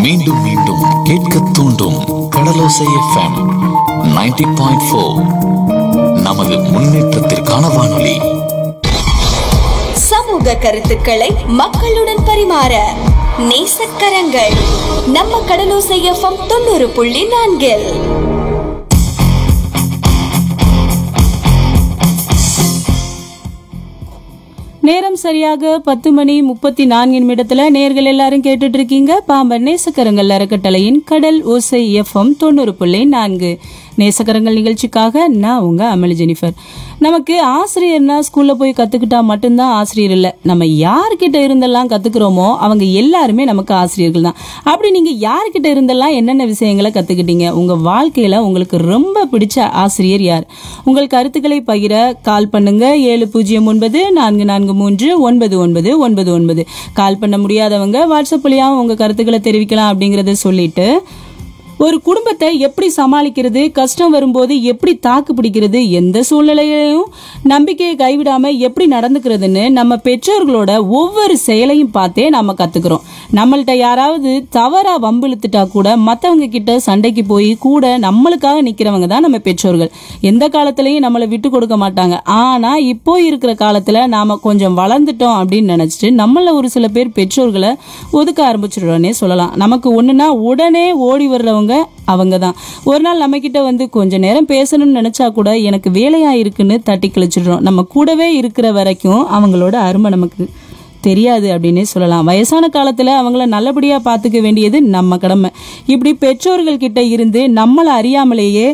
மீண்டும் மீண்டும் கேட்க தூண்டும் கடலோசை எஃப்எம் 90.4 பாயிண்ட் ஃபோர் நமது முன்னேற்றத்திற்கான வானொலி சமூக கருத்துக்களை மக்களுடன் பரிமாற நேசக்கரங்கள் நம்ம கடலோசை எஃப்எம் தொண்ணூறு புள்ளி நான்கில் நேரம் சரியாக பத்து மணி முப்பத்தி நான்கு நிமிடத்துல நேர்கள் எல்லாரும் கேட்டுட்டு இருக்கீங்க பாம்பன் நேசக்கரங்கள் அறக்கட்டளையின் கடல் ஓசை எஃப்எம் தொண்ணூறு புள்ளி நான்கு நேசக்கரங்கள் நிகழ்ச்சிக்காக நான் உங்க அமளி ஜெனிஃபர் நமக்கு ஆசிரியர்னா ஸ்கூல்ல போய் கத்துக்கிட்டா மட்டும்தான் ஆசிரியர் இல்ல நம்ம யார்கிட்ட இருந்தெல்லாம் கத்துக்கிறோமோ அவங்க எல்லாருமே நமக்கு ஆசிரியர்கள் தான் அப்படி நீங்க யார்கிட்ட இருந்தெல்லாம் என்னென்ன விஷயங்களை கத்துக்கிட்டீங்க உங்க வாழ்க்கையில உங்களுக்கு ரொம்ப பிடிச்ச ஆசிரியர் யார் உங்கள் கருத்துக்களை பகிர கால் பண்ணுங்க ஏழு பூஜ்ஜியம் ஒன்பது நான்கு நான்கு மூன்று ஒன்பது ஒன்பது ஒன்பது ஒன்பது கால் பண்ண முடியாதவங்க வாட்ஸ்அப் வழியாகவும் உங்க கருத்துக்களை தெரிவிக்கலாம் அப்படிங்கறத சொல்லிட்டு ஒரு குடும்பத்தை எப்படி சமாளிக்கிறது கஷ்டம் வரும்போது எப்படி தாக்கு பிடிக்கிறது எந்த சூழ்நிலையிலையும் நம்பிக்கையை கைவிடாம எப்படி நடந்துக்கிறதுன்னு நம்ம பெற்றோர்களோட ஒவ்வொரு செயலையும் பார்த்தே நாம கத்துக்கிறோம் நம்மள்ட்ட யாராவது தவறா வம்பிழுத்துட்டா கூட மத்தவங்க கிட்ட சண்டைக்கு போய் கூட நம்மளுக்காக நிக்கிறவங்க தான் நம்ம பெற்றோர்கள் எந்த காலத்திலயும் நம்மளை விட்டு கொடுக்க மாட்டாங்க ஆனா இப்போ இருக்கிற காலத்துல நாம கொஞ்சம் வளர்ந்துட்டோம் அப்படின்னு நினைச்சிட்டு நம்மள ஒரு சில பேர் பெற்றோர்களை ஒதுக்க ஆரம்பிச்சிடுறோன்னே சொல்லலாம் நமக்கு ஒண்ணுனா உடனே ஓடி வர்றவங்க அவங்க தான் ஒரு நாள் நம்ம கிட்ட வந்து கொஞ்ச நேரம் பேசணும்னு நினைச்சா கூட எனக்கு வேலையா இருக்குன்னு தட்டி கழிச்சிடுறோம் நம்ம கூடவே இருக்கிற வரைக்கும் அவங்களோட அருமை நமக்கு தெரியாது அப்படின்னே சொல்லலாம் வயசான காலத்துல அவங்கள நல்லபடியா பாத்துக்க வேண்டியது நம்ம கடமை இப்படி பெற்றோர்கள் கிட்ட இருந்து நம்மளை அறியாமலேயே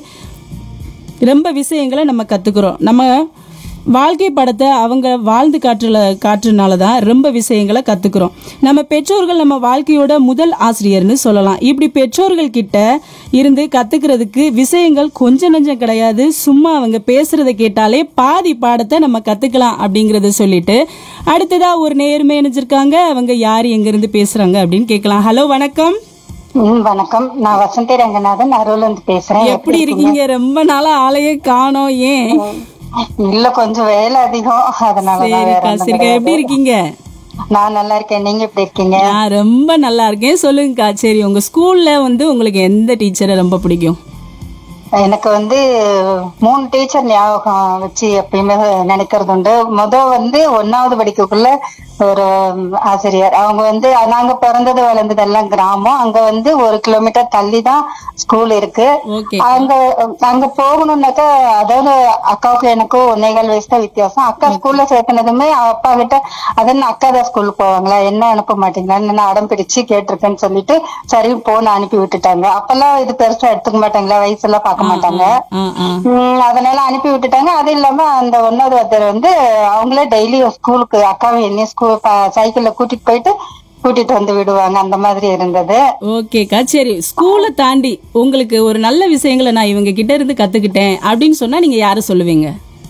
ரொம்ப விஷயங்களை நம்ம கத்துக்கிறோம் நம்ம வாழ்க்கை படத்தை அவங்க வாழ்ந்து காட்டுல காட்டுறதுனால தான் ரொம்ப விஷயங்களை கத்துக்கிறோம் நம்ம பெற்றோர்கள் நம்ம வாழ்க்கையோட முதல் ஆசிரியர்னு சொல்லலாம் இப்படி பெற்றோர்கள் கிட்ட இருந்து கத்துக்கிறதுக்கு விஷயங்கள் கொஞ்சம் நஞ்சம் கிடையாது சும்மா அவங்க பேசுறத கேட்டாலே பாதி பாடத்தை நம்ம கத்துக்கலாம் அப்படிங்கறத சொல்லிட்டு அடுத்ததா ஒரு நேர்மை இணைஞ்சிருக்காங்க அவங்க யார் எங்க இருந்து பேசுறாங்க அப்படின்னு கேட்கலாம் ஹலோ வணக்கம் ம் வணக்கம் நான் வசந்தி ரங்கநாதன் அருள்ல இருந்து பேசுறேன் எப்படி இருக்கீங்க ரொம்ப நாளா ஆளையே காணோம் ஏன் இல்ல கொஞ்சம் வேலை அதிகம் அதனாலதான் வேற சரிக்கா ஒண்ணும் சரிக்கா கிடையாது. எப்படி இருக்கீங்க நான் நல்லா இருக்கேன் நீங்க எப்படி இருக்கீங்க நான் ரொம்ப நல்லா இருக்கேன் சொல்லுங்கக்கா சரி உங்க ஸ்கூல்ல வந்து உங்களுக்கு எந்த டீச்சரை ரொம்ப பிடிக்கும் எனக்கு வந்து மூணு டீச்சர் ஞாபகம் வச்சு எப்பயுமே நினைக்கிறது உண்டு முத வந்து ஒன்னாவது படிக்கக்குள்ள ஒரு ஆசிரியர் அவங்க வந்து நாங்க பிறந்தது வளர்ந்தது எல்லாம் கிராமம் அங்க வந்து ஒரு கிலோமீட்டர் தள்ளி தான் ஸ்கூல் இருக்கு ஓகே அங்க அங்க போகணும்னாக்கா அதாவது அக்காவுக்கு எனக்கும் ஒன்னேகால் வயசு தான் வித்தியாசம் அக்கா ஸ்கூல்ல சேர்த்தனதுமே அப்பா கிட்ட அதென்ன அக்கா தான் ஸ்கூலுக்கு போவாங்களா என்ன அனுப்ப மாட்டீங்களான்னு நான் அடம் பிடிச்சு கேட்டிருக்கேன்னு சொல்லிட்டு சரி போன்னு அனுப்பி விட்டுட்டாங்க அப்பெல்லாம் இது பெருசா எடுத்துக்க மாட்டாங்களா வயசெல்லாம் பார்க்க மாட்டாங்க ஆ ஆ உம் அதனால அனுப்பி விட்டுட்டாங்க அது இல்லாம அந்த ஒன்னாவது ஒருத்தர் வந்து அவங்களே டெய்லி ஸ்கூலுக்கு அக்காவும் என்னையும் ஸ்கூல் சைக்கிள்ல கூட்டிட்டு போயிட்டு கூட்டிட்டு வந்து விடுவாங்க அந்த மாதிரி இருந்தது ஓகேக்கா சரி ஸ்கூலை தாண்டி உங்களுக்கு ஒரு நல்ல விஷயங்களை நான் இவங்க கிட்ட இருந்து கத்துக்கிட்டேன் அப்படின்னு சொன்னா நீங்க யாரை சொல்லுவீங்க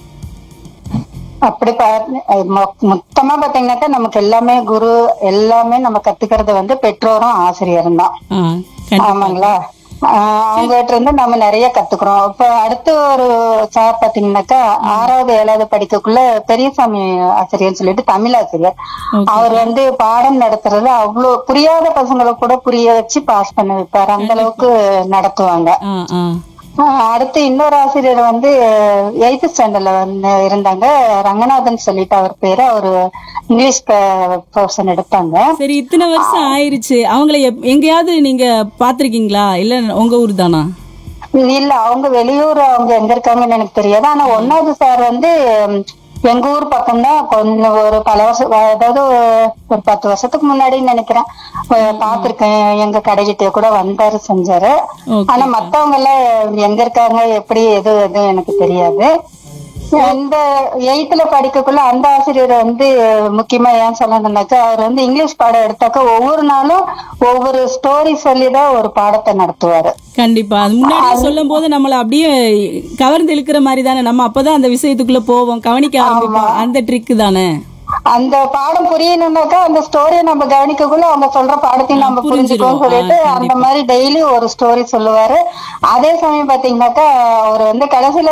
அப்படி பா- மொ- மொத்தமா பாத்தீங்கன்னாக்கா நமக்கு எல்லாமே குரு எல்லாமே நம்ம கத்துக்கிறது வந்து பெற்றோரும் ஆசிரியரும் தான் ஆ கண்டிப்பா ஆமாங்களா ஆஹ் அவங்க கிட்ட இருந்து நம்ம நிறைய கத்துக்கிறோம் இப்ப அடுத்து ஒரு சார் பாத்தீங்கன்னாக்கா ஆறாவது ஏழாவது படிக்கக்குள்ள பெரியசாமி ஆசிரியர்னு சொல்லிட்டு தமிழ் ஆசிரியர் அவர் வந்து பாடம் நடத்துறது அவ்வளவு புரியாத பசங்களை கூட புரிய வச்சு பாஸ் பண்ண வைப்பாரு அந்த அளவுக்கு நடத்துவாங்க ஆ ஆ ஆஹ் அடுத்து இன்னொரு ஆசிரியர் வந்து எயித்து ஸ்டாண்டர்ட்ல வந்து இருந்தாங்க ரங்கநாதன் சொல்லிட்டு அவர் பேரு அவரு இங்கிலீஷ் பர்சன் எடுத்தாங்க சரி இத்தனை வருஷம் ஆயிருச்சு அவங்கள எப்- எங்கேயாவது நீங்க பாத்திருக்கீங்களா இல்ல உங்க ஊர் தானா இல்ல அவங்க வெளியூர் அவங்க எங்க இருக்காங்கன்னு எனக்கு தெரியாது ஆனா ஒன்னாவது சார் வந்து ம், எங்க ஊர் பக்கம் தான் கொஞ்சம் ஒரு பல வருஷம் அதாவது ஒரு பத்து வருஷத்துக்கு முன்னாடி நினைக்கிறேன் அஹ் பார்த்திருக்கேன் எங்க கடைகிட்டே கூட வந்தாரு செஞ்சாரு Okay. ஆனா மத்தவங்க எல்லாம் எங்க இருக்காங்க எப்படி எது எதுவும் எனக்கு தெரியாது இந்த எயித்துல படிக்கக்குள்ள அந்த ஆசிரியர் வந்து முக்கியமா ஏன் சொல்லணும்னாக்கா அவர் வந்து இங்கிலீஷ் பாடம் எடுத்தாக்க ஒவ்வொரு நாளும் ஒவ்வொரு ஸ்டோரி சொல்லிதான் ஒரு பாடத்தை நடத்துவாரு கண்டிப்பா அது முன்னாடியே சொல்லும் போது நம்மள அப்படியே கவர்ந்து இழுக்கிற மாதிரி தானே நம்ம அப்பதான் அந்த விஷயத்துக்குள்ள போவோம் கவனிக்க ஆரம்பிப்போம் அந்த ட்ரிக் தானே அந்த பாடம் புரியணும்னாக்கா அந்த ஸ்டோரியை நம்ம கவனிக்கக்குள்ள அவங்க சொல்ற பாடத்தையும் நம்ம புரிஞ்சிரும். புரிஞ்சுக்கோம் சொல்லிட்டு ஆ, அந்த மாதிரி டெய்லி ஒரு ஸ்டோரி சொல்லுவாரு அதே சமயம் பாத்தீங்கன்னாக்கா அவர் வந்து கடைசியில